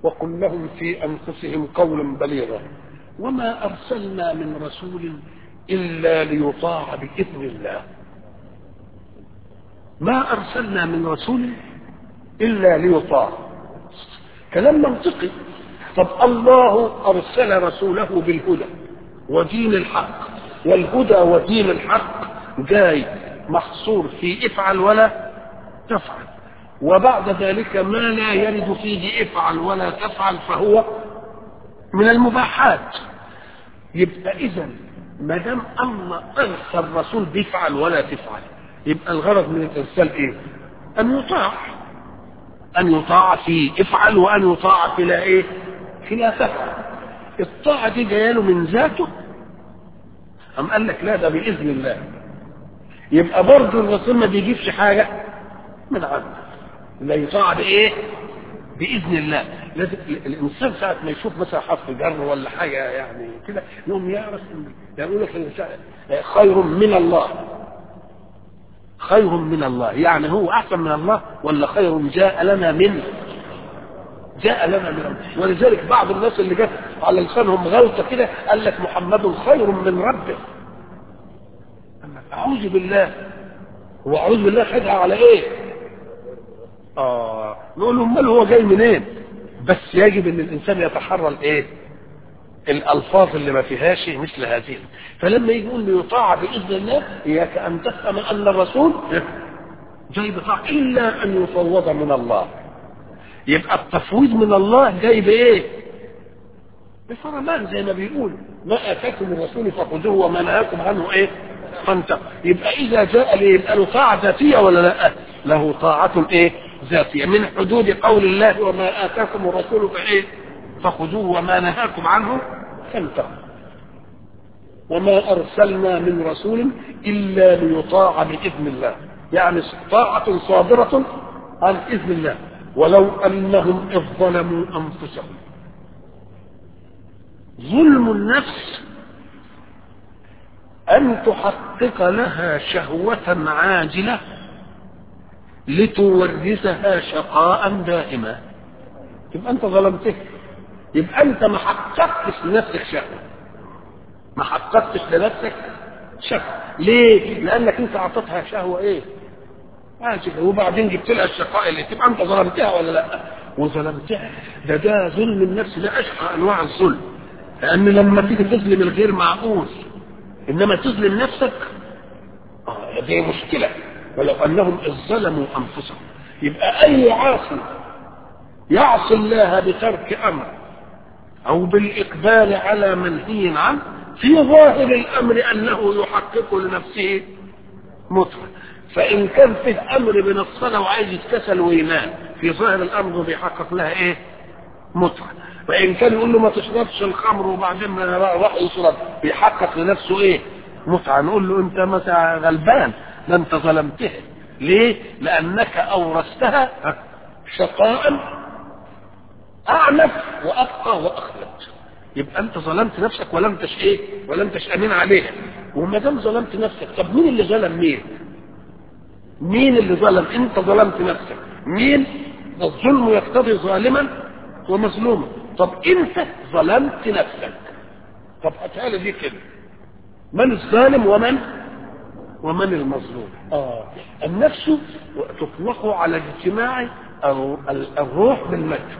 وقل لهم في أنفسهم قولا بليغا وما أرسلنا من رسول إلا ليطاع بإذن الله ما أرسلنا من رسول إلا ليطاع كلام منطقي طب الله أرسل رسوله بالهدى ودين الحق والهدى ودين الحق جاي محصور في افعل ولا تفعل وبعد ذلك ما لا يرد فيه افعل ولا تفعل فهو من المباحات يبقى اذا ما دام الله ارسل رسول بيفعل ولا تفعل يبقى الغرض من الارسال ايه؟ ان يطاع ان يطاع في افعل وان يطاع في لا ايه؟ في لا تفعل الطاعه دي جايه له من ذاته أم قال لك لا ده بإذن الله يبقى برضه الرسول ما بيجيبش حاجة من عنده لا يطاع بإيه؟ بإذن الله لازم الإنسان ساعة ما يشوف مثلا حرف جر ولا حاجة يعني كده يقوم يعرف يقول لك خير من الله خير من الله يعني هو أحسن من الله ولا خير جاء لنا منه جاء لنا من الله ولذلك بعض الناس اللي جت على لسانهم غلطة كده قال لك محمد خير من ربه أعوذ بالله هو أعوذ بالله خدها على إيه؟ آه نقول له أمال هو جاي منين؟ بس يجب أن الإنسان يتحرى الإيه؟ الألفاظ اللي ما فيهاش مثل هذه فلما يجي يقول يطاع بإذن الله إياك أن تفهم أن الرسول جاي بطاعة إلا أن يفوض من الله يبقى التفويض من الله جاي بايه بفرمان زي ما بيقول ما اتاكم الرسول فخذوه وما نهاكم عنه ايه فانتقوا يبقى اذا جاء لي يبقى له طاعه ذاتيه ولا لا له طاعه ايه ذاتيه من حدود قول الله وما اتاكم الرسول فايه فخذوه وما نهاكم عنه فانتقوا وما ارسلنا من رسول الا ليطاع باذن الله يعني طاعه صادره عن اذن الله ولو انهم اذ ظلموا انفسهم ظلم النفس ان تحقق لها شهوه عاجله لتورثها شقاء دائما يبقى انت ظلمته يبقى انت ما حققتش لنفسك شهوه ما حققتش لنفسك شهوه ليه لانك انت اعطيتها شهوه ايه عاجلة وبعدين جبت لها الشقاء اللي تبقى انت ظلمتها ولا لا وظلمتها ده ده ظلم النفس ده اشقى انواع الظلم لان لما تيجي تظلم الغير معقول انما تظلم نفسك اه دي مشكله ولو انهم اذ ظلموا انفسهم يبقى اي عاصي يعصي الله بترك امر او بالاقبال على منهي عنه في ظاهر الامر انه يحقق لنفسه متعه فان كان فيه امر من الصلاه وعايز يتكسل وينام في ظاهر الامر بيحقق لها ايه متعه وان كان يقول له ما تشربش الخمر وبعدين راح يشرب بيحقق لنفسه ايه متعه نقول له انت مثلا غلبان ده انت ظلمتها ليه لانك اورثتها شقاء اعنف وابقى واخلد يبقى انت ظلمت نفسك ولم تش ايه ولم تش امين عليها وما دام ظلمت نفسك طب مين اللي ظلم مين مين اللي ظلم انت ظلمت نفسك مين الظلم يقتضي ظالما ومظلوما طب انت ظلمت نفسك طب هاتها دي كده من الظالم ومن ومن المظلوم اه النفس تطلق على اجتماع الروح بالمادة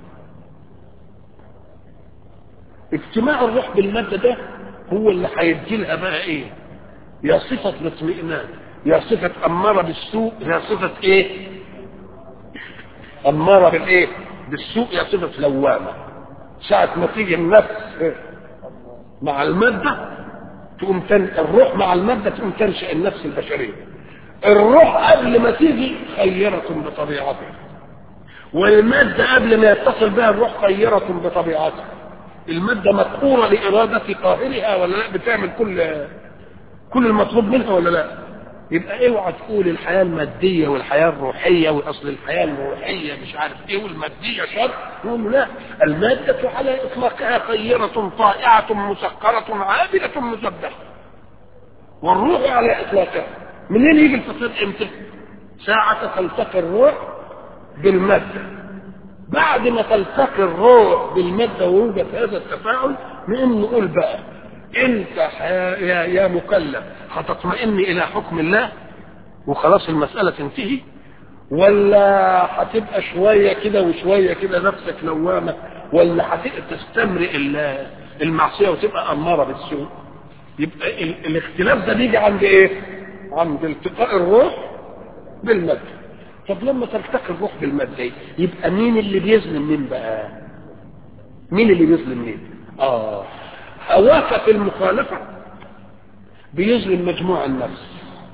اجتماع الروح بالمادة ده هو اللي هيدي لها بقى ايه يا صفة الاطمئنان يا صفة أمارة بالسوء يا صفة ايه أمارة بالايه بالسوء يا صفة لوامة ساعة ما تيجي النفس مع المادة تقوم تن... الروح مع المادة تقوم تنشأ النفس البشرية الروح قبل ما تيجي خيرة بطبيعتها والمادة قبل ما يتصل بها الروح خيرة بطبيعتها المادة مقهورة لإرادة قاهرها ولا لا بتعمل كل كل المطلوب منها ولا لا يبقى اوعى تقول الحياة المادية والحياة الروحية واصل الحياة الروحية مش عارف ايه والمادية شر نقول له لا المادة على اطلاقها خيرة طائعة مسكرة عابدة مسبحة والروح على اطلاقها منين يجي الفصيل امتى؟ ساعة تلتقي الروح بالمادة بعد ما تلتقي الروح بالمادة ويوجد هذا التفاعل نقوم نقول بقى انت يا, يا مكلف هتطمئن الى حكم الله وخلاص المسألة تنتهي ولا هتبقى شوية كده وشوية كده نفسك لوامة ولا هتبقى تستمرئ المعصية وتبقى أمارة بالسوء يبقى الاختلاف ده بيجي عند ايه عند التقاء الروح بالمادة طب لما تلتقي الروح بالمادة يبقى مين اللي بيظلم مين بقى مين اللي بيظلم مين اه هواك في المخالفة بيظلم مجموع النفس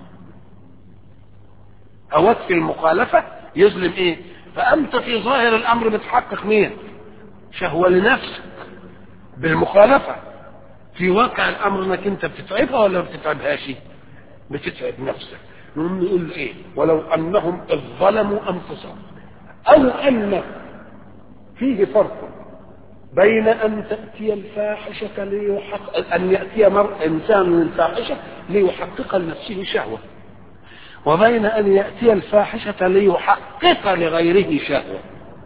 هواك في المخالفة يظلم ايه فانت في ظاهر الامر بتحقق مين شهوة لنفسك بالمخالفة في واقع الامر انك انت بتتعبها ولا ما بتتعبهاش بتتعب نفسك نقوم نقول ايه ولو انهم اذ ظلموا انفسهم او ان فيه فرق بين ان تاتي الفاحشه ليحقق ان ياتي مر انسان الفاحشه ليحقق لنفسه شهوه وبين ان ياتي الفاحشه ليحقق لغيره شهوه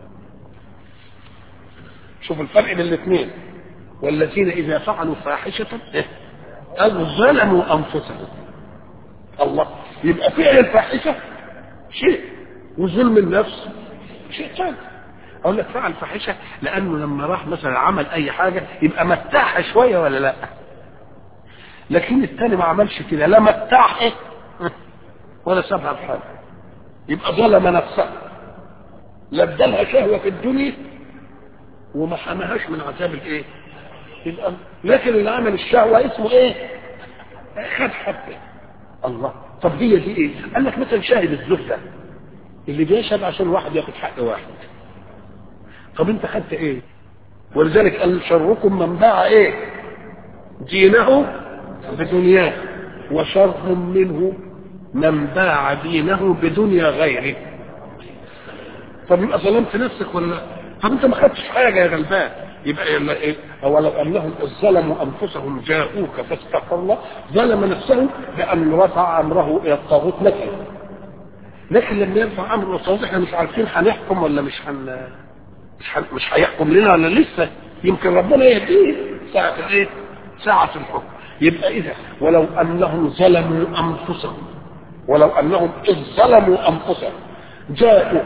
شوف الفرق بين الاثنين والذين اذا فعلوا فاحشه او ظلموا انفسهم الله يبقى فعل الفاحشه شيء وظلم النفس شيء ثاني اقول لك فعل فاحشه لانه لما راح مثلا عمل اي حاجه يبقى متاعها شويه ولا لا لكن الثاني ما عملش كده لا متاعها ولا سابها بحاجه يبقى ظلم نفسها لا ادالها شهوه في الدنيا وما حماهاش من عذاب الايه يبقى لكن اللي عمل الشهوه اسمه ايه خد حبه الله طب هي دي ايه قال لك مثلا شاهد الزهده اللي بيشهد عشان واحد ياخد حق واحد طب انت خدت ايه ولذلك قال شركم من باع ايه دينه بدنياه وشر منه من باع دينه بدنيا غيره طب يبقى ظلمت نفسك ولا لا طب انت ما خدتش حاجه يا غلبان يبقى ايه ولو انهم ظلموا انفسهم جاءوك فاستغفر الله ظلم نفسه بان رفع امره الى الطاغوت لكن لكن لما يرفع امره الى الطاغوت احنا مش عارفين هنحكم ولا مش هن مش هن... مش هيحكم لنا ولا لسه يمكن ربنا يهديه ساعة الايه؟ ساعة الحكم يبقى اذا ولو انهم ظلموا انفسهم ولو انهم اذ ظلموا انفسهم جاءوك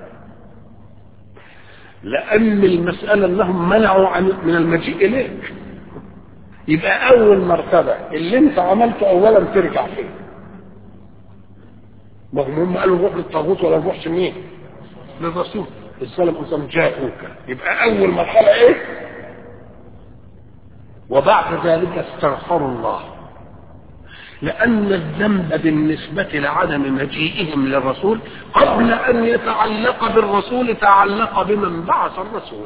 لأن المسألة أنهم منعوا عن من المجيء إليك يبقى أول مرتبة اللي أنت عملته أولا ترجع فيه ما هم قالوا نروح للطاغوت ولا نروحش مين؟ للرسول السلام أنسان جاءوك يبقى أول مرحلة إيه؟ وبعد ذلك استغفروا الله لأن الذنب بالنسبة لعدم مجيئهم للرسول قبل أن يتعلق بالرسول تعلق بمن بعث الرسول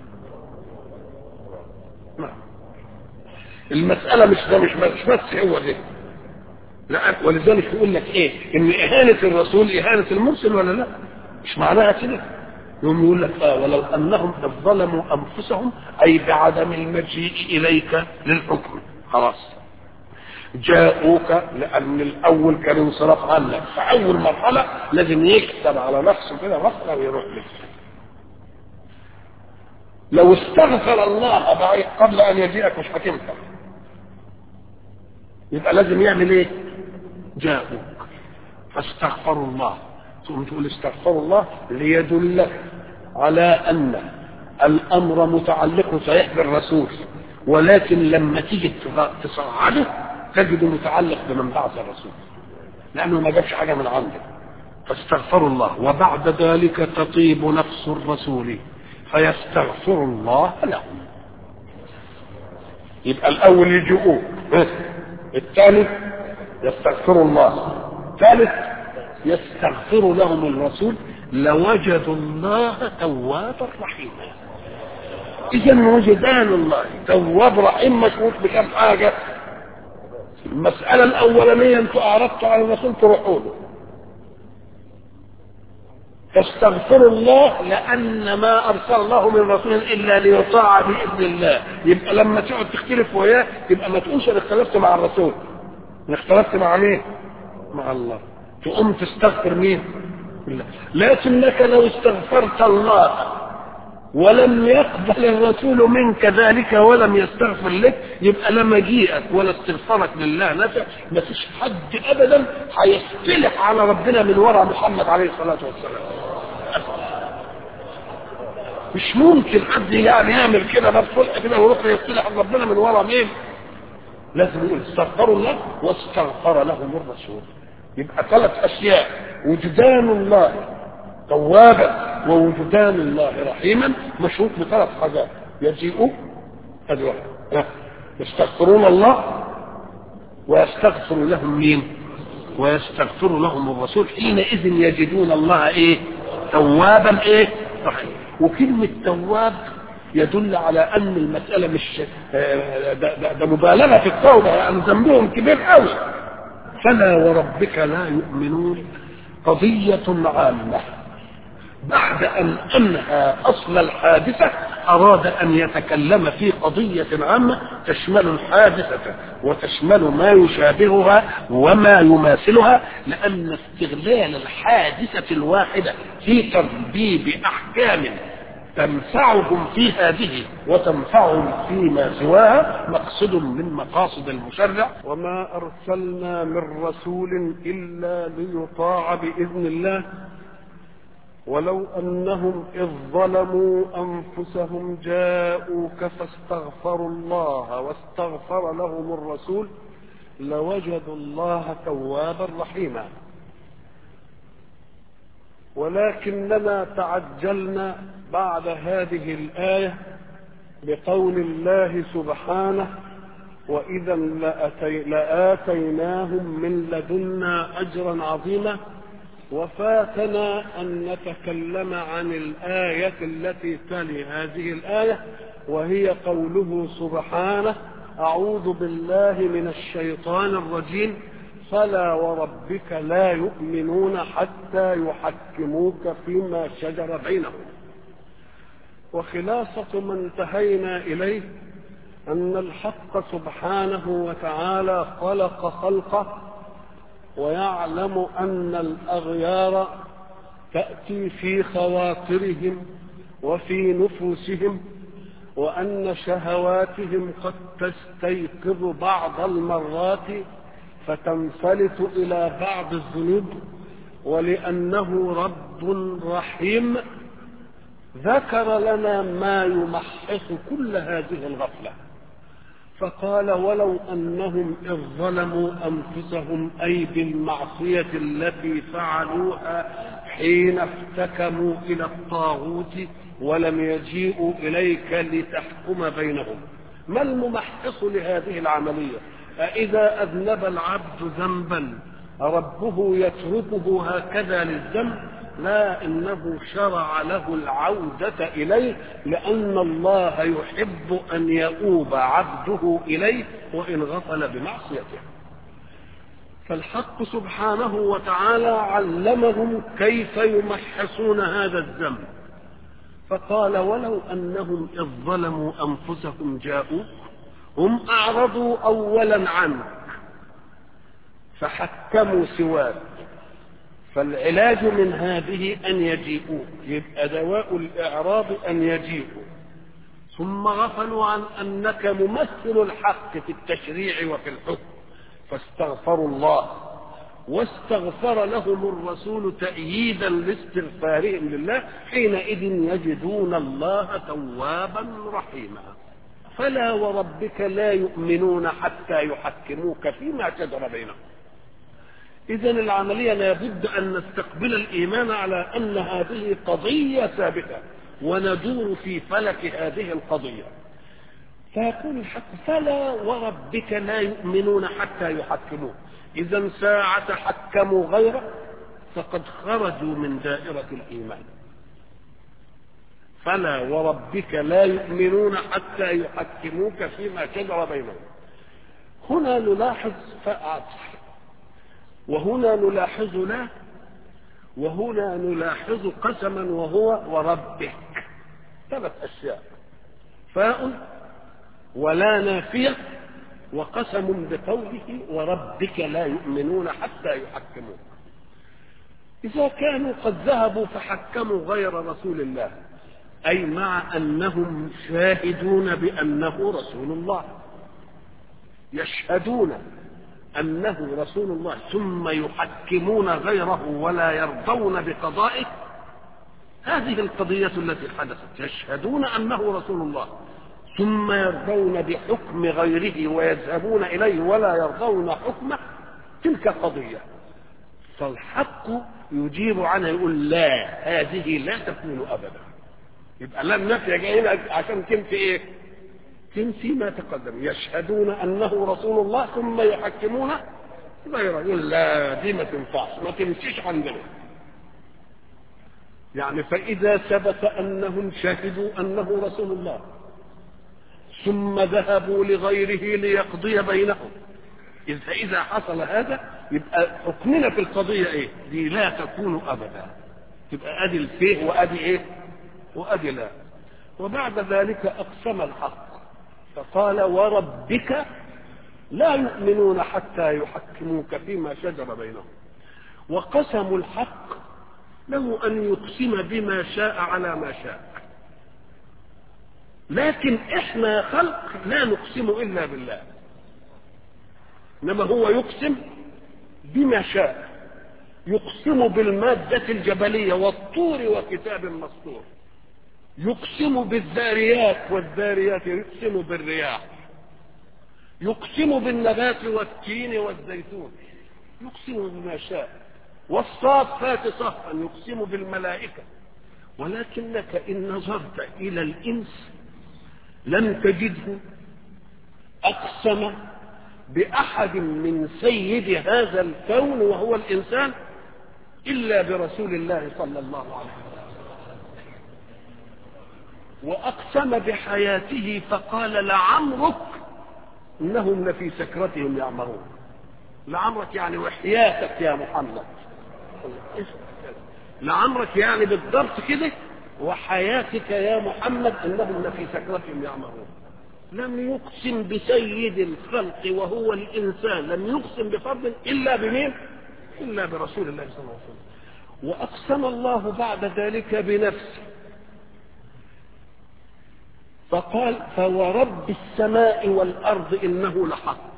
المسألة مش ده مش مش بس هو ده لا ولذلك يقول لك ايه ان اهانة الرسول اهانة المرسل ولا لا مش معناها كده يوم يقول لك اه ولو انهم ظلموا انفسهم اي بعدم المجيء اليك للحكم خلاص جاءوك لان الاول كان انصراف عنك فاول مرحله لازم يكتب على نفسه كده رفضه ويروح لك لو استغفر الله قبل ان يجيئك مش هتنفع يبقى لازم يعمل ايه جاءوك فاستغفروا الله ثم تقول استغفروا الله ليدلك على ان الامر متعلق صحيح بالرسول ولكن لما تيجي تصعده تجده متعلق بمن بعث الرسول لانه ما جابش حاجه من عنده فاستغفروا الله وبعد ذلك تطيب نفس الرسول فيستغفر الله لهم يبقى الاول يجيئوه الثالث يستغفر الله ثالث يستغفر لهم الرسول لوجدوا الله توابا رحيما اذا وجدان الله تواب رحيم مشروط بكم حاجه المسألة الأولانية أنتوا أعرضتوا على الرسول تروحوا له فاستغفروا الله لأن ما أرسل الله من رسول إلا ليطاع بإذن الله يبقى لما تقعد تختلف وياه يبقى ما تقولش أنا اختلفت مع الرسول أنا اختلفت مع مين؟ مع الله تقوم تستغفر مين؟ الله لكنك لو استغفرت الله ولم يقبل الرسول منك ذلك ولم يستغفر لك يبقى لا مجيئك ولا استغفارك لله نفع ما فيش حد ابدا هيصطلح على ربنا من وراء محمد عليه الصلاه والسلام مش ممكن حد يعني يعمل كده بالصلح كده ويروح يصطلح على ربنا من وراء مين؟ لازم يقول استغفروا الله واستغفر لهم الرسول يبقى ثلاث اشياء وجدان الله توابا ووجدان الله رحيما مشروط بثلاث حاجات يجيء ادي واحد يستغفرون الله ويستغفر لهم مين؟ ويستغفر لهم الرسول حينئذ يجدون الله ايه؟ توابا ايه؟ رحيما وكلمة تواب يدل على ان المسألة مش ده, ده, ده مبالغة في التوبة يعني ذنبهم كبير قوي فلا وربك لا يؤمنون قضية عامة بعد أن أنهى أصل الحادثة أراد أن يتكلم في قضية عامة تشمل الحادثة وتشمل ما يشابهها وما يماثلها لأن استغلال الحادثة الواحدة في تربيب أحكام تنفعهم في هذه وتنفعهم فيما سواها مقصد من مقاصد المشرع وما أرسلنا من رسول إلا ليطاع بإذن الله ولو أنهم إذ ظلموا أنفسهم جاءوك فاستغفروا الله واستغفر لهم الرسول لوجدوا الله توابا رحيما ولكننا تعجلنا بعد هذه الآية بقول الله سبحانه وإذا لأتي لآتيناهم من لدنا أجرا عظيما وفاتنا أن نتكلم عن الآية التي تلي هذه الآية وهي قوله سبحانه أعوذ بالله من الشيطان الرجيم فلا وربك لا يؤمنون حتى يحكموك فيما شجر بينهم وخلاصة ما انتهينا إليه أن الحق سبحانه وتعالى خلق خلقه ويعلم أن الأغيار تأتي في خواطرهم وفي نفوسهم وأن شهواتهم قد تستيقظ بعض المرات فتنفلت إلى بعض الذنوب ولأنه رب رحيم ذكر لنا ما يمحص كل هذه الغفله فقال ولو انهم اذ ظلموا انفسهم اي بالمعصيه التي فعلوها حين افتكموا الى الطاغوت ولم يجيئوا اليك لتحكم بينهم ما الممحص لهذه العمليه أإذا أذنب العبد ذنبا ربه يتركه هكذا للذنب لا إنه شرع له العودة إليه لأن الله يحب أن يؤوب عبده إليه وإن غفل بمعصيته فالحق سبحانه وتعالى علمهم كيف يمحصون هذا الذنب فقال ولو أنهم إذ ظلموا أنفسهم جاءوك هم أعرضوا أولا عنك فحكموا سواك فالعلاج من هذه أن يجيئوك يبقى دواء الإعراض أن يجيئوا ثم غفلوا عن أنك ممثل الحق في التشريع وفي الحكم فاستغفروا الله واستغفر لهم الرسول تأييدا لاستغفارهم لله حينئذ يجدون الله توابا رحيما فلا وربك لا يؤمنون حتى يحكموك فيما شجر بينهم إذا العملية لابد أن نستقبل الإيمان على أن هذه قضية ثابتة وندور في فلك هذه القضية فيقول الحق فلا وربك لا يؤمنون حتى يحكموك إذا ساعة حكموا غيره فقد خرجوا من دائرة الإيمان فلا وربك لا يؤمنون حتى يحكموك فيما شجر بينهم هنا نلاحظ فعطف وهنا نلاحظ لا وهنا نلاحظ قسما وهو وربك ثلاث اشياء فاء ولا نافيه وقسم بقوله وربك لا يؤمنون حتى يحكموك اذا كانوا قد ذهبوا فحكموا غير رسول الله أي مع أنهم شاهدون بأنه رسول الله يشهدون أنه رسول الله ثم يحكمون غيره ولا يرضون بقضائه هذه القضية التي حدثت يشهدون أنه رسول الله ثم يرضون بحكم غيره ويذهبون إليه ولا يرضون حكمه تلك قضية فالحق يجيب عنها يقول لا هذه لا تكون أبدا يبقى لم نفي جايين عشان تنفي ايه تنفي ما تقدم يشهدون انه رسول الله ثم يحكمونه غيره يقول لا دي ما تنفعش ما تمشيش عندنا يعني فإذا ثبت أنهم شهدوا أنه رسول الله ثم ذهبوا لغيره ليقضي بينهم إذا إذا حصل هذا يبقى حكمنا في القضية إيه؟ دي لا تكون أبدا تبقى أدي الفيه وأدي إيه؟ وأدي لا وبعد ذلك أقسم الحق فقال وربك لا يؤمنون حتى يحكموك فيما شجر بينهم وقسموا الحق له أن يقسم بما شاء على ما شاء لكن احنا خلق لا نقسم الا بالله انما هو يقسم بما شاء يقسم بالمادة الجبلية والطور وكتاب مسطور يقسم بالذاريات والذاريات يقسم بالرياح يقسم بالنبات والتين والزيتون يقسم بما شاء والصافات صفا يقسم بالملائكة ولكنك إن نظرت إلى الإنس لم تجده أقسم بأحد من سيد هذا الكون وهو الإنسان إلا برسول الله صلى الله عليه وسلم وأقسم بحياته فقال لعمرك إنهم لفي سكرتهم يعمرون لعمرك يعني وحياتك يا محمد لعمرك يعني بالضبط كده وحياتك يا محمد انهم لفي سكرتهم يعمرون لم يقسم بسيد الخلق وهو الانسان لم يقسم بفضل الا بمين الا برسول الله صلى الله عليه وسلم واقسم الله بعد ذلك بنفسه فقال فورب السماء والارض انه لحق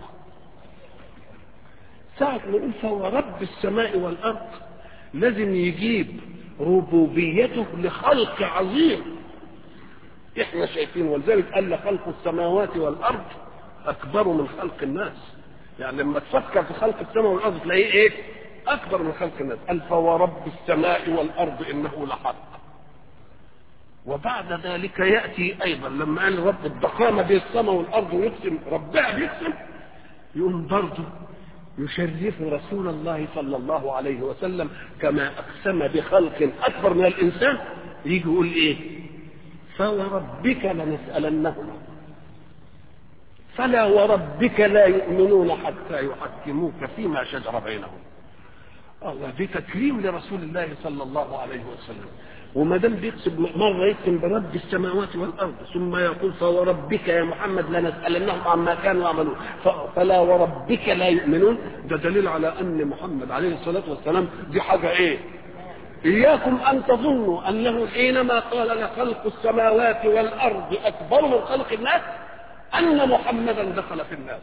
ساعة ما يقول فورب السماء والارض لازم يجيب ربوبيته لخلق عظيم احنا شايفين ولذلك قال لخلق السماوات والارض اكبر من خلق الناس يعني لما تفكر في خلق السماء والارض تلاقيه ايه اكبر من خلق الناس قال فورب السماء والارض انه لحق وبعد ذلك ياتي ايضا لما قال رب الضخامه بين السماء والارض ويقسم ربها بيقسم يقوم برضه يشرف رسول الله صلى الله عليه وسلم كما اقسم بخلق اكبر من الانسان يجي يقول ايه فوربك لنسالنهم فلا وربك لا يؤمنون حتى يحكموك فيما شجر بينهم الله دي تكريم لرسول الله صلى الله عليه وسلم وما دام بيقسم مره يقسم برب السماوات والارض ثم يقول فوربك يا محمد لنسالنهم عما كانوا يعملون فلا وربك لا يؤمنون ده دليل على ان محمد عليه الصلاه والسلام دي حاجه ايه؟ اياكم ان تظنوا انه حينما قال لخلق السماوات والارض اكبر من خلق الناس ان محمدا دخل في الناس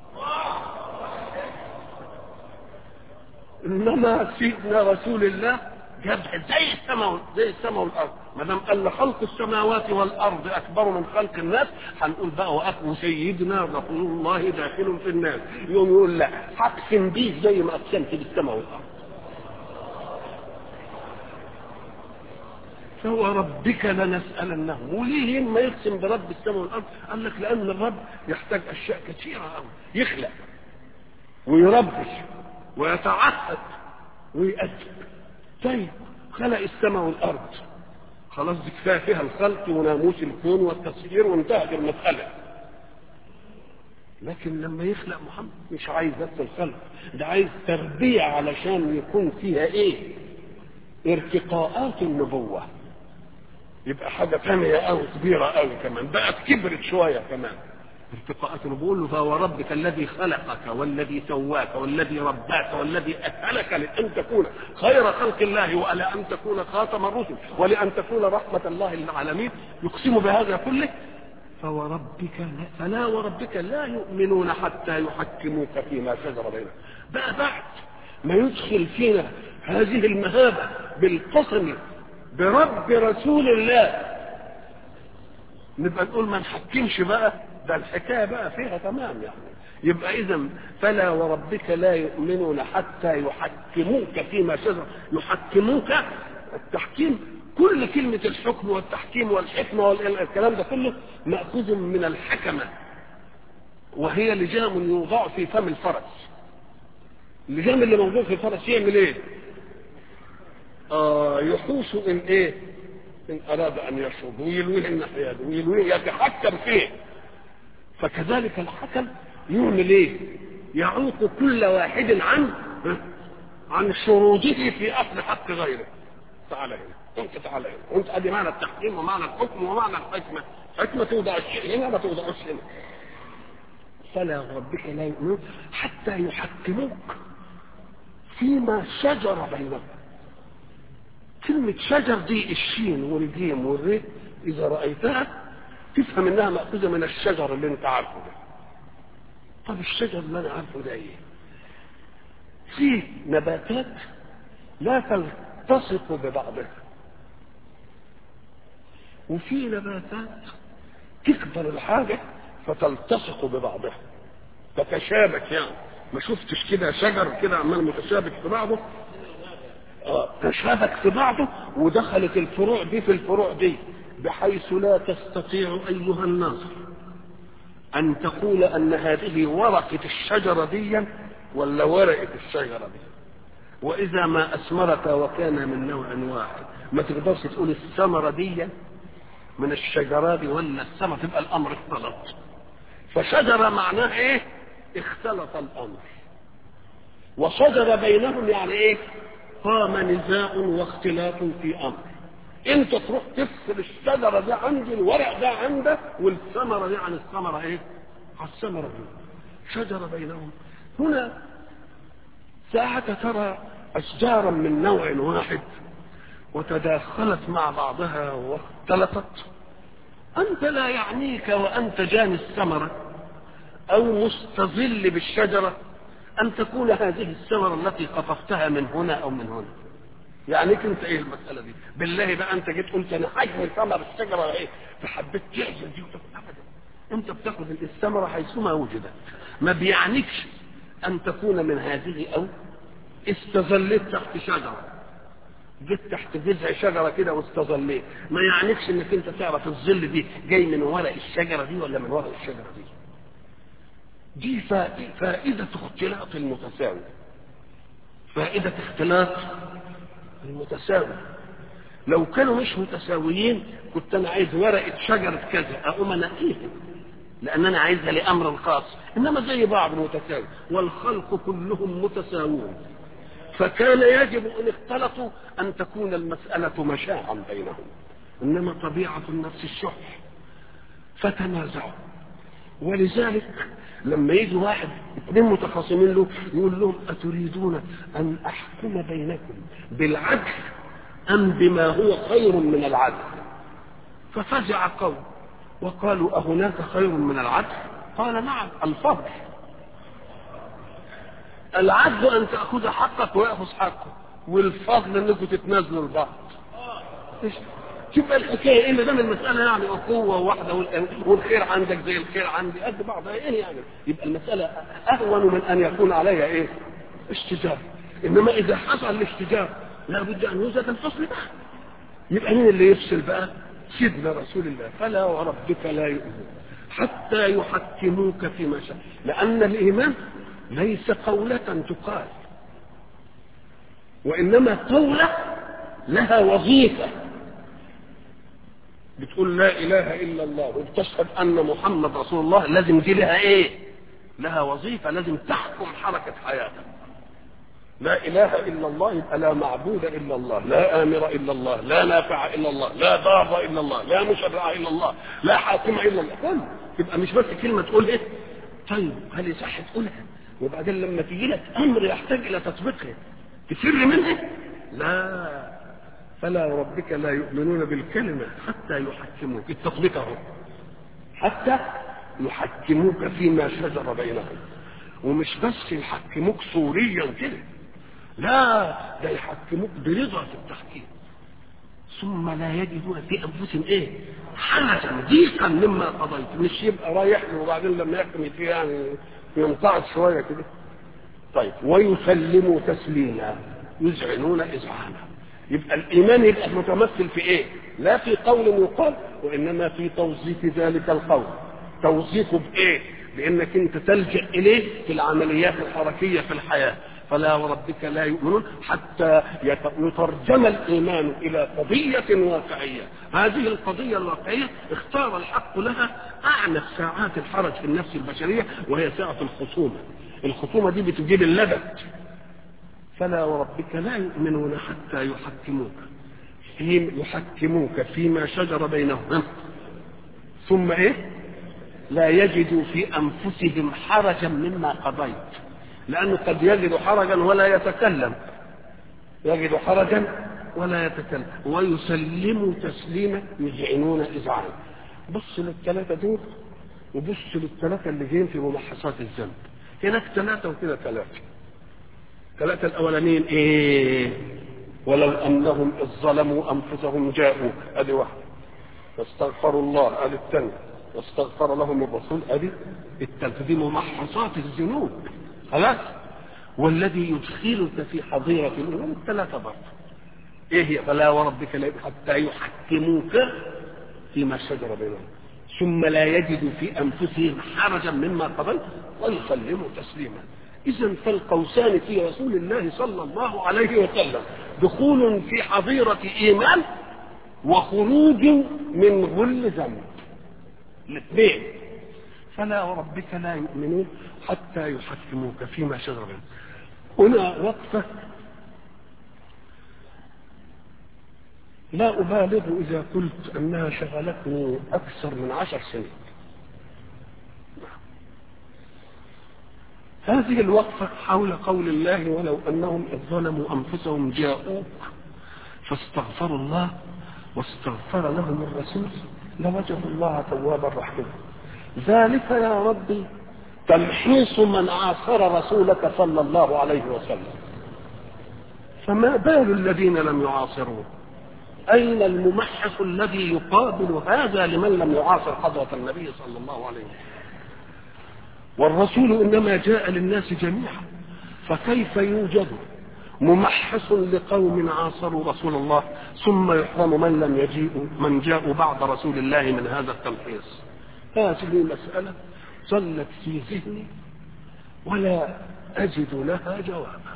انما سيدنا رسول الله جابها زي السماء زي السماء والارض ما دام قال خلق السماوات والارض اكبر من خلق الناس هنقول بقى واكبر سيدنا رسول الله داخل في الناس يقوم يقول لا هقسم بيه زي ما اقسمت بالسماء والارض فهو ربك لنسألنهم وليه ما يقسم برب السماء والأرض قال لك لأن الرب يحتاج أشياء كثيرة أوي يخلق ويربش ويتعهد ويأدب طيب خلق السماء والارض خلاص دي كفايه فيها الخلق وناموس الكون والتصوير وانتهت المساله لكن لما يخلق محمد مش عايز بس الخلق ده عايز تربيه علشان يكون فيها ايه ارتقاءات النبوه يبقى حاجه ثانيه قوي كبيره قوي كمان بقت كبرت شويه كمان ارتقاءات بقول له فوربك الذي خلقك والذي سواك والذي رباك والذي أسألك لأن تكون خير خلق الله ولأن تكون خاتم الرسل ولأن تكون رحمة الله للعالمين يقسم بهذا كله فوربك لا فلا وربك لا يؤمنون حتى يحكموك فيما شجر بينهم بقى بعد ما يدخل فينا هذه المهابة بالقسم برب رسول الله نبقى نقول ما نحكمش بقى ده الحكايه بقى فيها تمام يعني يبقى اذا فلا وربك لا يؤمنون حتى يحكموك فيما شجر يحكموك التحكيم كل كلمة الحكم والتحكيم والحكمة والكلام ده كله مأخوذ من الحكمة وهي لجام يوضع في فم الفرس اللجام اللي موجود في الفرس يعمل ايه؟ آه يحوش ان ايه؟ ان اراد ان يشرب ويلويه الناحيه دي ويلويه يتحكم فيه فكذلك الحكم يعمل ايه يعوق كل واحد عن عن شروطه في اخذ حق غيره تعالى هنا انت تعالى هنا انت ادي معنى التحكيم ومعنى الحكم ومعنى الحكمه حكمه توضع الشيء هنا ما توضعوش هنا فلا ربك لا يؤمنون حتى يحكموك فيما شجر بينهم كلمة شجر دي الشين والجيم والري إذا رأيتها تفهم إنها مأخوذة من الشجر اللي أنت عارفه ده. طب الشجر اللي أنا عارفه ده إيه؟ في نباتات لا تلتصق ببعضها وفي نباتات تكبر الحاجة فتلتصق ببعضها تتشابك يعني ما شفتش كده شجر كده عمال متشابك في بعضه آه، تشابك في بعضه ودخلت الفروع دي في الفروع دي بحيث لا تستطيع ايها الناظر ان تقول ان هذه ورقة الشجرة دي ولا ورقة الشجرة دي واذا ما اثمرت وكان من نوع واحد ما تقدرش تقول الثمرة دي من الشجرات دي ولا الثمرة تبقى الامر اختلط فشجرة معناها ايه اختلط الامر وشجر بينهم يعني ايه قام نزاع واختلاف في امر انت تروح تفصل الشجره دي عندي الورق ده عندك والثمره دي عن الثمره ايه عن الثمره دي شجره بينهم هنا ساعة ترى أشجارا من نوع واحد وتداخلت مع بعضها واختلطت أنت لا يعنيك وأنت جاني الثمرة أو مستظل بالشجرة أن تكون هذه الثمرة التي قطفتها من هنا أو من هنا يعني كنت ايه المسألة دي بالله بقى انت جيت قلت انا حجم ثمر الشجرة ايه فحبيت تعزل دي ابدا انت بتاخذ الثمرة حيثما وجدت ما بيعنيكش ان تكون من هذه او استظليت تحت شجرة جيت تحت جذع شجرة كده واستظليت ما يعنيكش انك انت تعرف الظل دي جاي من ورق الشجرة دي ولا من ورق الشجرة دي دي فائدة اختلاط المتساوي فائدة اختلاط المتساوي لو كانوا مش متساويين كنت انا عايز ورقة شجرة كذا اقوم انقيها لان انا عايزها لامر خاص انما زي بعض متساوي والخلق كلهم متساوون فكان يجب ان اختلطوا ان تكون المسألة مشاعا بينهم انما طبيعة النفس الشح فتنازعوا ولذلك لما يجي واحد اثنين متخاصمين له يقول لهم أتريدون أن أحكم بينكم بالعدل أم بما هو خير من العدل ففزع قوم وقالوا أهناك خير من العدل قال نعم الفضل العدل أن تأخذ حقك ويأخذ حقه والفضل أنكم تتنازلوا لبعض شوف الحكايه ايه ما دام المساله يعني اخوه واحده والخير عندك زي الخير عندي قد بعض ايه يعني يبقى المساله اهون من ان يكون عليها ايه؟ اشتجار انما اذا حصل الاشتجار لابد ان يوجد الفصل بقى يبقى مين اللي يفصل بقى؟ سيدنا رسول الله فلا وربك لا يؤمن حتى يحكموك فيما شاء لان الايمان ليس قوله تقال وانما قوله لها وظيفه بتقول لا اله الا الله وبتشهد ان محمد رسول الله لازم دي لها ايه لها وظيفه لازم تحكم حركه حياتك لا اله الا الله يبقى لا معبود الا الله لا امر الا الله لا نافع الا الله لا ضار الا الله لا مشرع الا الله لا حاكم الا الله كم يبقى مش بس كلمه تقول ايه طيب هل يصح تقولها وبعدين لما تيجي لك امر يحتاج الى تطبيقها تفر منه لا فلا وربك لا يؤمنون بالكلمة حتى يحكموك التطبيق اهو حتى يحكموك فيما شجر بينهم ومش بس يحكموك صوريا كده لا ده يحكموك برضا في التحكيم ثم لا يجدون في انفسهم ايه حرجا ضيقا مما قضيت مش يبقى رايح له وبعدين لما يحكم فيه يعني ينقعد شويه كده طيب ويسلموا تسليما يذعنون اذعانا يبقى الايمان يبقى متمثل في ايه لا في قول يقال وانما في توظيف ذلك القول توظيفه بايه بانك انت تلجا اليه في العمليات الحركيه في الحياه فلا وربك لا يؤمنون حتى يترجم الايمان الى قضيه واقعيه هذه القضيه الواقعيه اختار الحق لها اعنف ساعات الحرج في النفس البشريه وهي ساعه الخصومه الخصومه دي بتجيب اللبد فلا وربك لا يؤمنون حتى يحكموك في يحكموك فيما شجر بينهم ثم ايه لا يجدوا في انفسهم حرجا مما قضيت لانه قد يجد حرجا ولا يتكلم يجد حرجا ولا يتكلم ويسلموا تسليما يذعنون اذعانا بص للثلاثه دول وبص للثلاثه اللي جايين في ممحصات الذنب هناك ثلاثه وكده ثلاثه ثلاثة الأولانيين إيه؟ ولو أنهم إذ ظلموا أنفسهم جاءوك أدي واحدة فاستغفروا الله أدي الثانية واستغفر لهم الرسول أدي الثالثة دي ممحصات الذنوب خلاص والذي يدخلك في حظيرة الإيمان الثلاثة برضه إيه هي فلا وربك لا حتى يحكموك فيما شجر بينهم ثم لا يجدوا في أنفسهم حرجا مما قضيت ويسلموا تسليما إذا فالقوسان في رسول الله صلى الله عليه وسلم دخول في حظيرة إيمان وخروج من غل ذنب الاثنين فلا وربك لا يؤمنون حتى يحكموك فيما شجر بينهم هنا وقفة لا أبالغ إذا قلت أنها شغلتني أكثر من عشر سنين هذه الوقفة حول قول الله ولو أنهم إذ ظلموا أنفسهم جاءوك فاستغفروا الله واستغفر لهم الرسول لوجدوا الله توابا رحيما ذلك يا ربي تمحيص من عاصر رسولك صلى الله عليه وسلم فما بال الذين لم يعاصروه أين الممحص الذي يقابل هذا لمن لم يعاصر حضرة النبي صلى الله عليه وسلم والرسول انما جاء للناس جميعا فكيف يوجد ممحص لقوم عاصروا رسول الله ثم يحرم من لم يجيء من جاءوا بعد رسول الله من هذا التمحيص هذه مسألة ظلت في ذهني ولا أجد لها جوابا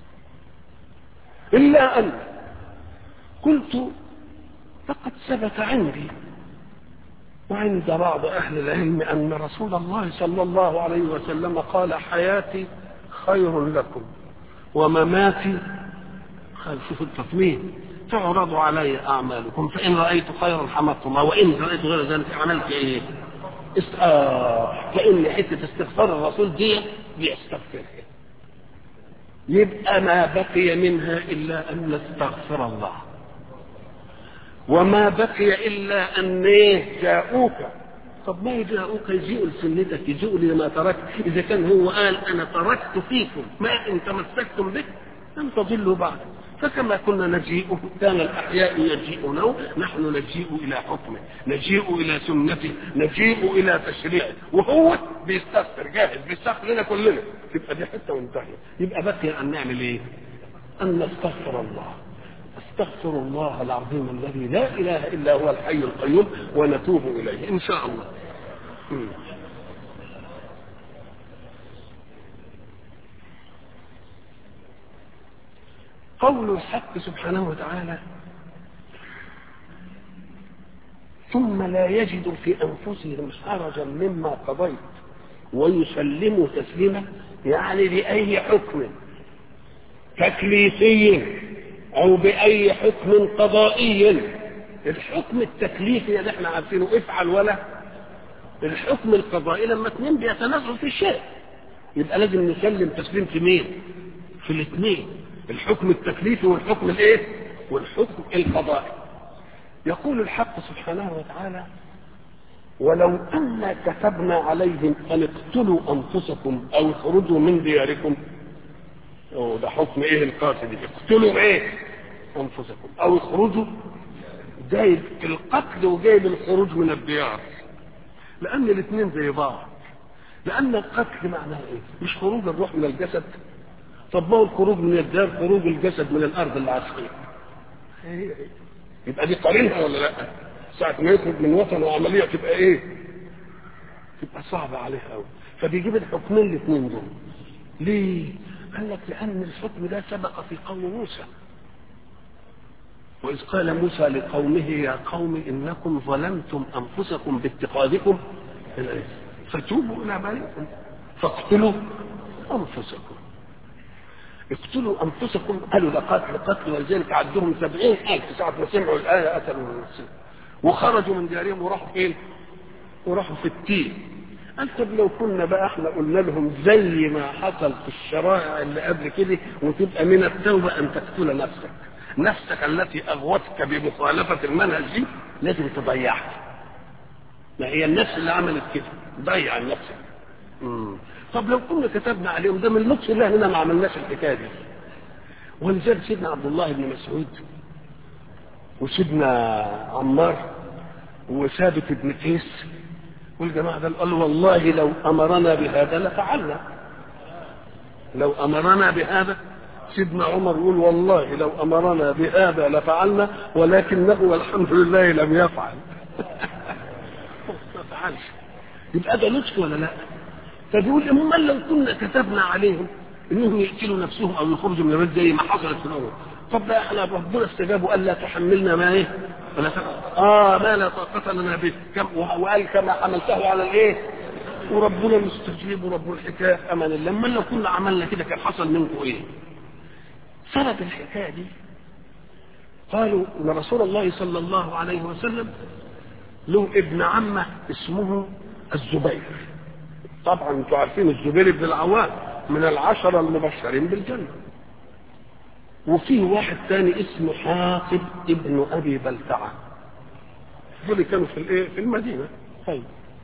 إلا أن قلت لقد ثبت عندي وعند بعض أهل العلم أن رسول الله صلى الله عليه وسلم قال حياتي خير لكم ومماتي خير شوف التصميم تعرض علي أعمالكم فإن رأيت خيرا حمدت الله وإن رأيت غير ذلك عملت إيه؟ است... آه فإن حتة استغفار الرسول دي بيستغفرها يبقى ما بقي منها إلا أن نستغفر الله وما بقي الا ان ايه جاءوك طب ما جاءوك يجيئوا لسنتك يجيئوا لما تركت اذا كان هو قال انا تركت فيكم ما ان تمسكتم به لن تضلوا بعد فكما كنا نجيء كان الاحياء يجيئونه نحن نجيء الى حكمه نجيء الى سنته نجيء الى تشريعه وهو بيستغفر جاهز بيستغفر لنا كلنا تبقى دي حته وانتهت يبقى بقي ان نعمل ايه؟ ان نستغفر الله استغفر الله العظيم الذي لا اله الا هو الحي القيوم ونتوب اليه ان شاء الله م. قول الحق سبحانه وتعالى ثم لا يجد في انفسهم حرجا مما قضيت ويسلموا تسليما يعني لاي حكم تكليفي او باي حكم قضائي الحكم التكليفي اللي احنا عارفينه افعل ولا الحكم القضائي لما اثنين بيتنازلوا في شيء يبقى لازم نسلم تسليم في مين في الاثنين الحكم التكليفي والحكم الايه والحكم القضائي يقول الحق سبحانه وتعالى ولو أن كتبنا عليهم أن اقتلوا أنفسكم أو اخرجوا من دياركم أو ده حكم إيه القاتل اقتلوا إيه أنفسكم أو اخرجوا جايب القتل وجايب الخروج من الديار لأن الاثنين زي بعض لأن القتل معناه إيه؟ مش خروج الروح من الجسد طب ما هو الخروج من الدار خروج الجسد من الأرض العسكرية يبقى دي قارنها ولا لا؟ ساعة ما يخرج من وطن وعملية تبقى ايه؟ تبقى صعبة عليه قوي فبيجيب الحكمين الاثنين دول ليه؟ قال لك لأن الحكم ده سبق في قوم موسى وإذ قال موسى لقومه يا قوم إنكم ظلمتم أنفسكم باتخاذكم الإثم فتوبوا إلى بارئكم فاقتلوا أنفسكم اقتلوا أنفسكم قالوا ده قتل قتل ولذلك عدهم سبعين ألف ساعة ما سمعوا الآية قتلوا نفسهم وخرجوا من ديارهم وراحوا فين؟ وراحوا في التين قال طب لو كنا بقى احنا قلنا لهم زي ما حصل في الشرائع اللي قبل كده وتبقى من التوبه ان تقتل نفسك نفسك التي اغوتك بمخالفه المنهج دي لازم تضيعها ما هي النفس اللي عملت كده ضيع نفسك طب لو كنا كتبنا عليهم ده من لطف الله اننا ما عملناش الحكايه دي ولذلك سيدنا عبد الله بن مسعود وسيدنا عمار وثابت بن قيس والجماعة ده قالوا والله لو أمرنا بهذا لفعلنا لو أمرنا بهذا سيدنا عمر يقول والله لو أمرنا بهذا لفعلنا ولكنه والحمد لله لم يفعل ما فعلش يبقى ده لطف ولا لا فبيقول اما لو كنا كتبنا عليهم انهم يقتلوا نفسهم او يخرجوا من البلد زي ما حصلت في الاول طب ده احنا ربنا استجاب وقال لا تحملنا ما ايه ولا اه ما لا طاقة لنا به كم وقال كما حملته على الايه وربنا مستجيب ورب الحكايه امان الله لما لو كنا عملنا كده كان حصل منكم ايه سبب الحكايه دي قالوا ان رسول الله صلى الله عليه وسلم له ابن عمه اسمه الزبير طبعا انتوا عارفين الزبير بن العوام من العشرة المبشرين بالجنة وفيه واحد ثاني اسمه حاطب ابن ابي بلتعه دول كانوا في الايه في المدينه طيب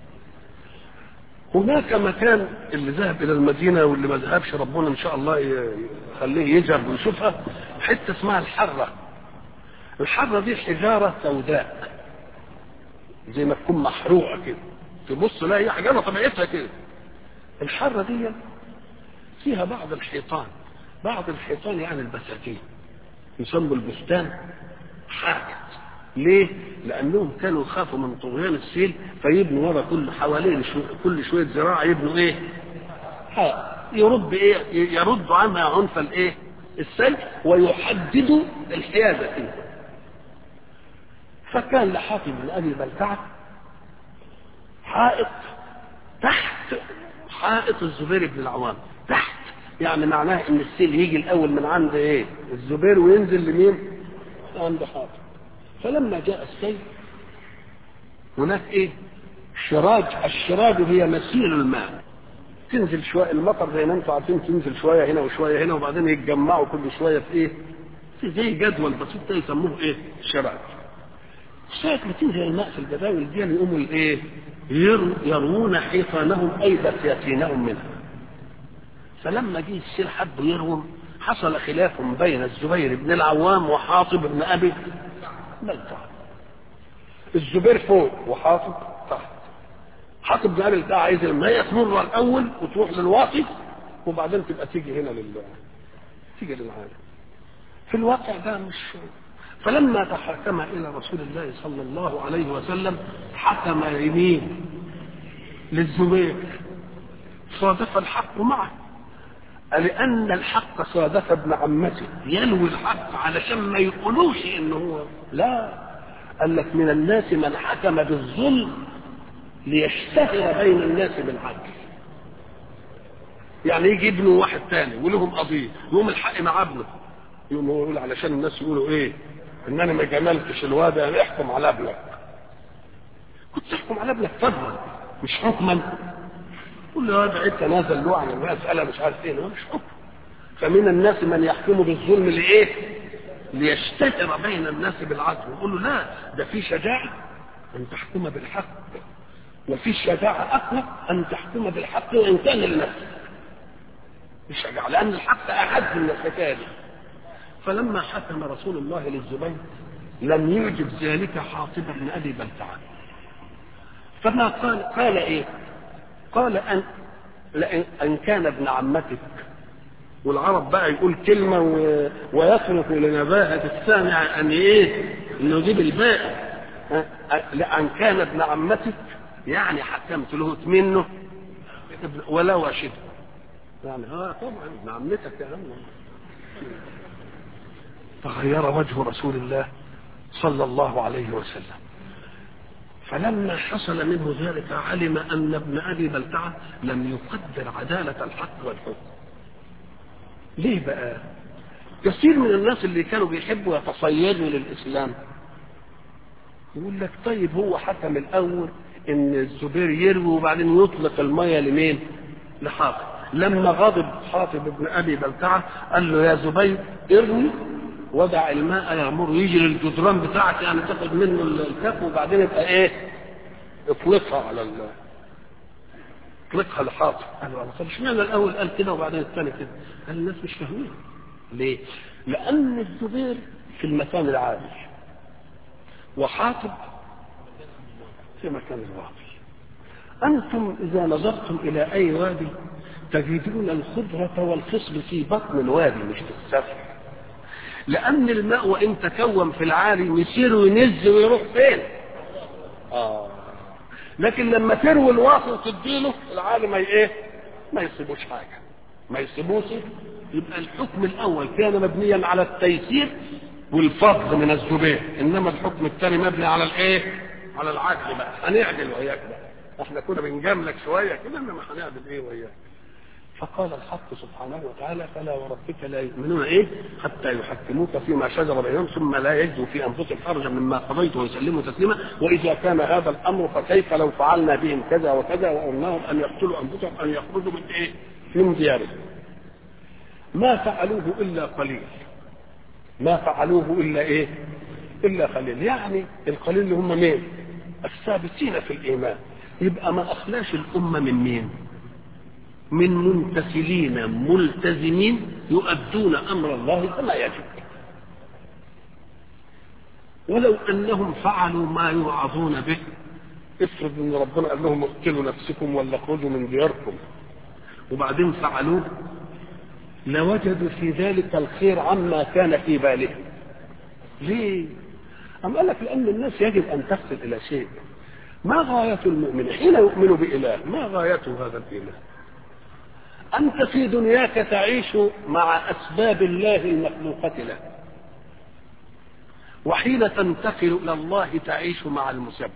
هناك مكان اللي ذهب الى المدينه واللي ما ذهبش ربنا ان شاء الله يخليه يجرب ويشوفها حته اسمها الحره الحره دي حجاره سوداء زي ما تكون محروقه كده تبص لا هي حجاره طبيعتها كده الحره دي فيها بعض الحيطان بعض الحيطان يعني البساتين يسموا البستان حاجة ليه؟ لأنهم كانوا خافوا من طغيان السيل فيبنوا ورا كل حوالين شو كل شوية زراعة يبنوا إيه؟ يرد إيه؟ يرد عنها عنف الإيه؟ السيل ويحددوا الحيازة فيه. فكان لحاتم بن أبي بلتعة حائط تحت حائط الزبير بن العوام تحت يعني معناه ان السيل يجي الاول من عند ايه الزبير وينزل لمين عند حاطب فلما جاء السيل هناك ايه شراج الشراج هي مسيل الماء تنزل شويه المطر زي ما انتم عارفين تنزل شويه هنا وشويه هنا وبعدين يتجمعوا كل شويه في ايه في زي جدول بسيط ده يسموه ايه شراج ساعة ما تنزل الماء في الجداول دي يقوموا الايه يروون حيطانهم اي بساتينهم منها فلما جه السيل حب يروم حصل خلاف بين الزبير بن العوام وحاطب بن ابي بلتع الزبير فوق وحاطب تحت حاطب بن ابي بلتع عايز المية تمر الاول وتروح للواقي وبعدين تبقى تيجي هنا لل تيجي للعالم في الواقع ده مش فلما تحاكم الى رسول الله صلى الله عليه وسلم حكم يمين للزبير صادف الحق معه لأن الحق صادف ابن عمته ينوي الحق علشان ما يقولوش إن هو لا قال لك من الناس من حكم بالظلم ليشتهر بين الناس بالعدل يعني يجي ابنه واحد تاني ولهم قضيه يقوم الحق مع ابنه يقوم هو يقول علشان الناس يقولوا ايه ان انا ما جملتش الواد يعني احكم على ابنك كنت تحكم على ابنك فضلا مش حكما قول له هذا عيد تنازل له عن المساله مش عارف ايه مش حكم فمن الناس من يحكم بالظلم لايه؟ ليشتهر بين الناس بالعدل يقول له لا ده في شجاعه ان تحكم بالحق وفي شجاعه اقوى ان تحكم بالحق وان كان لنفسك الشجاعه لان الحق اعز من الحكايه دي فلما حكم رسول الله للزبير لم يعجب ذلك حاطب بن ابي بلتعه فما قال قال ايه قال ان لأن أن كان ابن عمتك والعرب بقى يقول كلمة و... ويصرف لنباهة السامع أن إيه؟ إنه يجيب الباقي لأن كان ابن عمتك يعني حكمت له منه ولا واشد يعني اه طبعا ابن عمتك يا عم تغير وجه رسول الله صلى الله عليه وسلم فلما حصل منه ذلك علم ان ابن ابي بلتعه لم يقدر عداله الحق والحكم ليه بقى كثير من الناس اللي كانوا بيحبوا يتصيدوا للاسلام يقول لك طيب هو حكم الاول ان الزبير يروي وبعدين يطلق الميه لمين لحاطب لما غضب حاطب ابن ابي بلتعه قال له يا زبير ارمي ودع الماء يغمر يجي للجدران بتاعك يعني تاخد منه الكف وبعدين يبقى ايه اطلقها على ال اطلقها لحاطب قالوا الله طب اشمعنى الاول قال كده وبعدين الثاني كده قال الناس مش فاهمين ليه لان الزبير في المكان العالي وحاطب في مكان الواطي انتم اذا نظرتم الى اي وادي تجدون الخضرة والخصب في بطن الوادي مش في السفح لأن الماء وإن تكون في العالي يسير وينز ويروح فين؟ آه لكن لما تروي الواصل وتديله العالي ما إيه؟ ما يصيبوش حاجة ما يصيبوش يبقى الحكم الأول كان مبنيا على التيسير والفضل من الزبير إنما الحكم الثاني مبني على الإيه؟ على العدل بقى هنعدل وياك بقى احنا كنا بنجاملك شوية كده إنما هنعدل إيه وياك فقال الحق سبحانه وتعالى فلا وربك لا يؤمنون ايه حتى يحكموك فيما شجر بينهم ثم لا يجدوا في انفسهم حرجا مما قضيت ويسلموا تسليما واذا كان هذا الامر فكيف لو فعلنا بهم كذا وكذا وامرناهم ان يقتلوا انفسهم ان يخرجوا من ايه؟ من ديارهم. ما فعلوه الا قليل. ما فعلوه الا ايه؟ الا قليل، يعني القليل اللي هم مين؟ الثابتين في الايمان. يبقى ما اخلاش الامه من مين؟ من ممتثلين ملتزمين يؤدون امر الله كما يجب ولو انهم فعلوا ما يوعظون به افرض ان ربنا قال لهم اقتلوا نفسكم ولا اخرجوا من دياركم وبعدين فعلوه لوجدوا في ذلك الخير عما كان في بالهم ليه أم قال لك لأن الناس يجب أن تصل إلى شيء ما غاية المؤمن حين يؤمن بإله ما غايته هذا الإله أنت في دنياك تعيش مع أسباب الله المخلوقة له وحين تنتقل إلى الله تعيش مع المسبب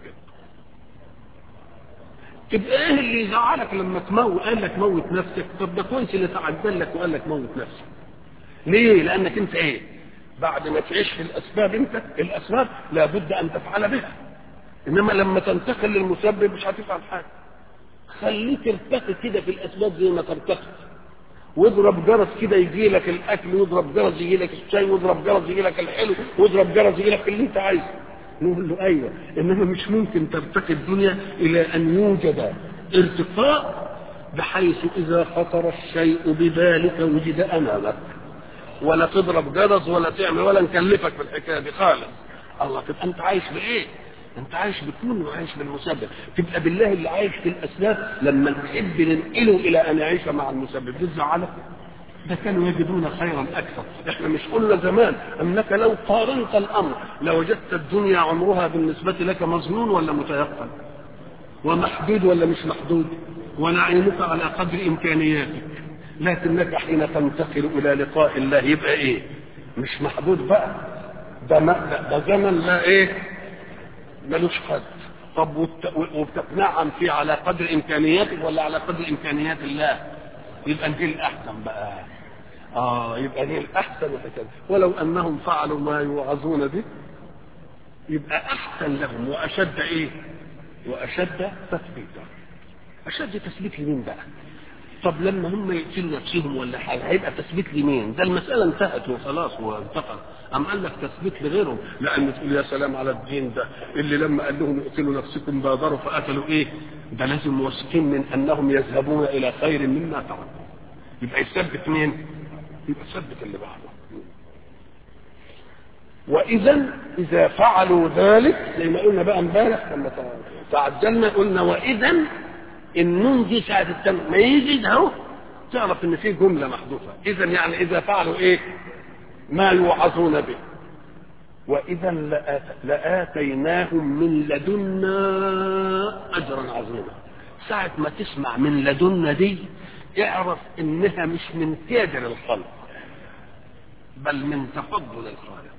تبقى ايه اللي يزعلك لما تموت قال لك موت نفسك طب ده كويس اللي تعدل لك وقال لك موت نفسك ليه لانك انت ايه بعد ما تعيش في الاسباب انت الاسباب لابد ان تفعل بها انما لما تنتقل للمسبب مش هتفعل حاجه خليك ارتقي كده في الاسباب زي ما ترتقي واضرب جرس كده يجي لك الاكل واضرب جرس يجي لك الشاي واضرب جرس يجي لك الحلو واضرب جرس يجي لك اللي انت عايزه نقول له ايوه انما مش ممكن ترتقي الدنيا الى ان يوجد ارتقاء بحيث اذا خطر الشيء بذلك وجد امامك ولا تضرب جرس ولا تعمل ولا نكلفك في الحكايه دي خالص الله تبقى انت عايش بايه؟ انت عايش بكون وعايش بالمسبب تبقى بالله اللي عايش في الاسباب لما نحب ننقله الى ان يعيش مع المسبب دي تزعلك ده كانوا يجدون خيرا اكثر احنا مش قلنا زمان انك لو قارنت الامر لوجدت الدنيا عمرها بالنسبه لك مظنون ولا متيقن ومحدود ولا مش محدود ونعيمك على قدر امكانياتك لكنك حين تنتقل الى لقاء الله يبقى ايه مش محدود بقى ده, ده, ده زمن لا ايه ملوش حد طب وبتتنعم فيه على قدر امكانياتك ولا على قدر امكانيات الله يبقى دي الاحسن بقى اه يبقى دي الاحسن وهكذا ولو انهم فعلوا ما يوعظون به يبقى احسن لهم واشد ايه واشد تثبيتا اشد تثبيت لمين بقى طب لما هم يقتلوا نفسهم ولا حاجه هيبقى تثبيت لمين؟ ده المساله انتهت وخلاص وانتقل أم قال لك تثبيت لغيرهم لأن تقول يا سلام على الدين ده اللي لما قال لهم اقتلوا نفسكم بادروا فقتلوا إيه؟ ده لازم واثقين من أنهم يذهبون إلى خير مما تركوا يبقى يثبت مين؟ يبقى يثبت اللي بعده وإذا إذا فعلوا ذلك زي ما قلنا بقى امبارح لما تعجلنا قلنا وإذا النون دي ساعة التم ما يجي ده اهو تعرف ان في جملة محذوفة إذا يعني إذا فعلوا إيه؟ ما يوعظون به وإذا لآت- لآتيناهم من لدنا أجرا عظيما ساعة ما تسمع من لدنا دي اعرف إنها مش من كادر الخلق بل من تفضل الخالق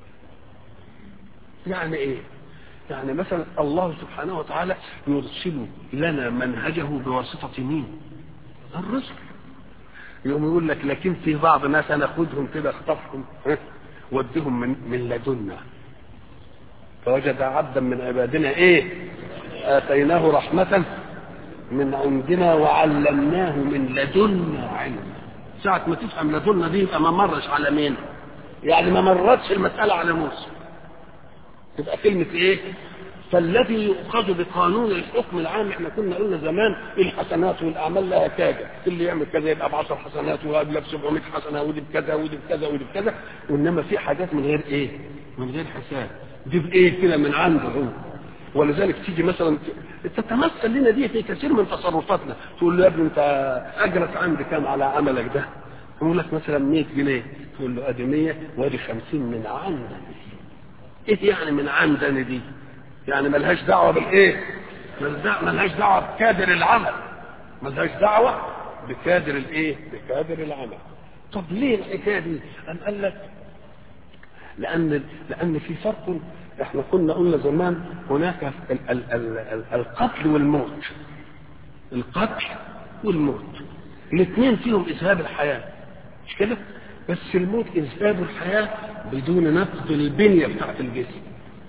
يعني إيه؟ يعني مثلا الله سبحانه وتعالى يرسل لنا منهجه بواسطة مين؟ الرسل يقوم يقول لك لكن في بعض ناس انا اخدهم كده اخطفهم ها، وديهم من من لدنا فوجد عبدا من عبادنا ايه اتيناه رحمه من عندنا وعلمناه من لدنا علما ساعة ما تفهم لدنا دي يبقى ما مرش على مين يعني ما مرتش المسألة على موسى تبقى كلمة ايه فالذي يؤخذ بقانون الحكم العام احنا كنا قلنا زمان الحسنات والاعمال لها كذا اللي يعمل كذا يبقى ب 10 حسنات وقبل ب 700 حسنه ودي بكذا ودي بكذا ودي بكذا وانما في حاجات من غير ايه؟ من غير حساب دي بايه كده من عنده هو ولذلك تيجي مثلا تتمثل لنا دي في كثير من تصرفاتنا تقول له يا ابني انت اجرك عندي كام على عملك ده؟ يقول لك مثلا 100 جنيه تقول له ادي 100 وادي 50 من عندك ايه يعني من عندنا دي يعني ملهاش دعوه بالايه ملهاش دعوه بكادر العمل ملهاش دعوه بكادر الايه بكادر العمل طب ليه الحكايه دي ام قال لك لان لان في فرق احنا كنا قلنا زمان هناك ال ال ال ال القتل والموت القتل والموت الاثنين فيهم اذهاب الحياه مش كده بس الموت اذهاب الحياه بدون نقض البنيه بتاعت الجسم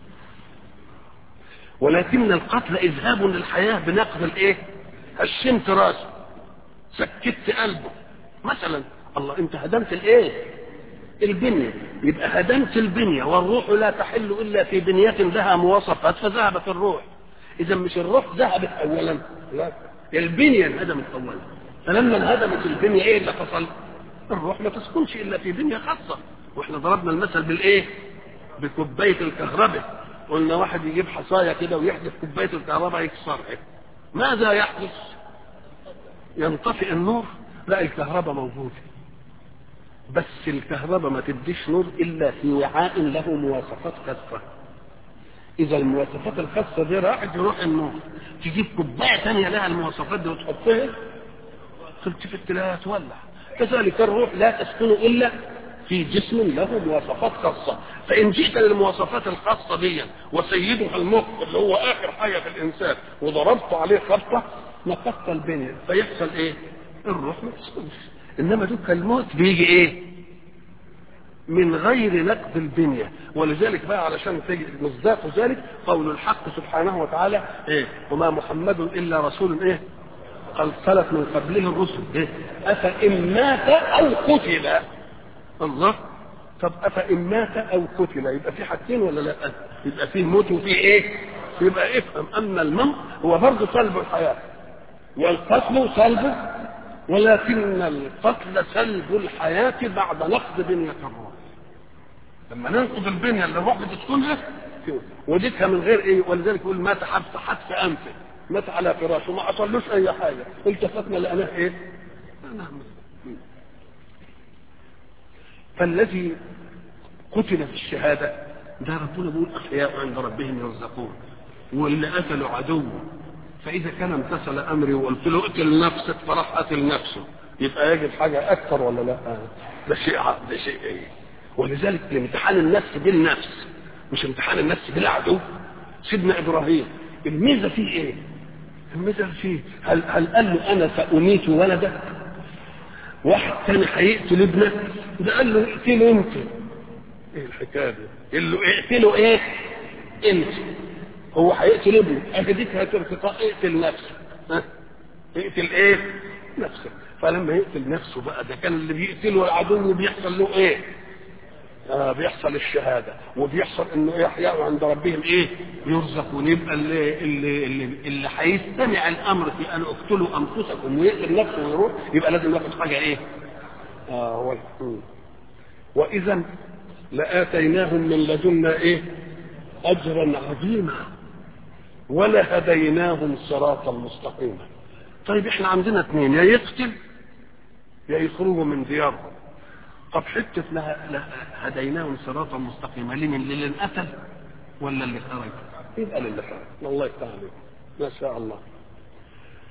ولكن القتل اذهاب للحياه بنقض الايه هشمت راسه سكت قلبه مثلا الله انت هدمت الايه البنيه يبقى هدمت البنيه والروح لا تحل الا في بنيه لها مواصفات فذهبت الروح اذا مش الروح ذهبت اولا لا البنيه انهدمت اولا فلما انهدمت البنيه ايه اللي حصل الروح ما تسكنش الا في بنيه خاصه واحنا ضربنا المثل بالايه بكوبايه الكهرباء قلنا واحد يجيب حصايه كده ويحدث كوبايه الكهرباء يكسرها ماذا يحدث ينطفئ النور لا الكهرباء موجوده بس الكهرباء ما تديش نور الا في وعاء له مواصفات خاصه اذا المواصفات الخاصه دي راحت يروح النور تجيب كوبايه ثانيه لها المواصفات دي وتحطها تلتفت تلاقيها تولع كذلك الروح لا تسكن الا في جسم له مواصفات خاصة فإن جئت للمواصفات الخاصة دي وسيدها المخ اللي هو آخر حاجة في الإنسان وضربت عليه خبطة نقصت البنية فيحصل إيه؟ الروح ما تسكنش إنما دوك الموت بيجي إيه؟ من غير نقد البنية ولذلك بقى علشان تجي مصداق ذلك قول الحق سبحانه وتعالى إيه؟ وما محمد إلا رسول إيه؟ قد خلت من قبله الرسل إيه؟ أفإن مات أو قتل الله طب أفإن مات أو قتل يبقى في حاجتين ولا لا؟ يبقى فيه موت وفيه إيه؟ يبقى افهم أن الموت هو برضه سلب الحياة والقتل سلبه ولكن القتل سلب الحياة بعد نقض بنية الروح لما ننقض البنية اللي الروح بتسكنها وديتها من غير ايه ولذلك يقول مات حبس حبس انفه مات على فراشه وما حصلوش اي حاجه التفتنا لقيناه ايه؟ فالذي قتل في الشهاده ده ربنا بيقول احياء عند ربهم يرزقون واللي قتلوا عدوه فاذا كان امتثل امري وقلت له اقتل نفسك فراح قتل نفسه يبقى يجب حاجه اكثر ولا لا؟ ده شيء ده شيء ايه؟ ولذلك الامتحان النفس بالنفس مش امتحان النفس بالعدو سيدنا ابراهيم الميزه فيه ايه؟ الميزه فيه هل هل قال له انا ساميت ولدك؟ واحد تاني هيقتل ابنه ده قال له اقتله انت ايه الحكايه دي؟ قال له اقتله ايه؟ انت هو هيقتل ابنه اجديك هترتقاء اقتل نفسك ها؟ اقتل ايه؟ نفسك فلما يقتل نفسه بقى ده كان اللي بيقتله العدو بيحصل له ايه؟ آه بيحصل الشهادة وبيحصل انه يحيى عند ربهم ايه يرزقون يبقى اللي اللي اللي, اللي هيستمع الامر في ان اقتلوا انفسكم ويقتل نفسه ويروح يبقى لازم ياخد حاجة ايه اه هو ال- واذا لاتيناهم من لدنا ايه اجرا عظيما ولهديناهم صراطا مستقيما طيب احنا عندنا اثنين يا يقتل يا يخرجوا من ديارهم طب حته لها لها هديناهم صراطا مستقيما لمن للي انقتل ولا اللي خرج؟ يبقى للي خرج الله يفتح عليك ما شاء الله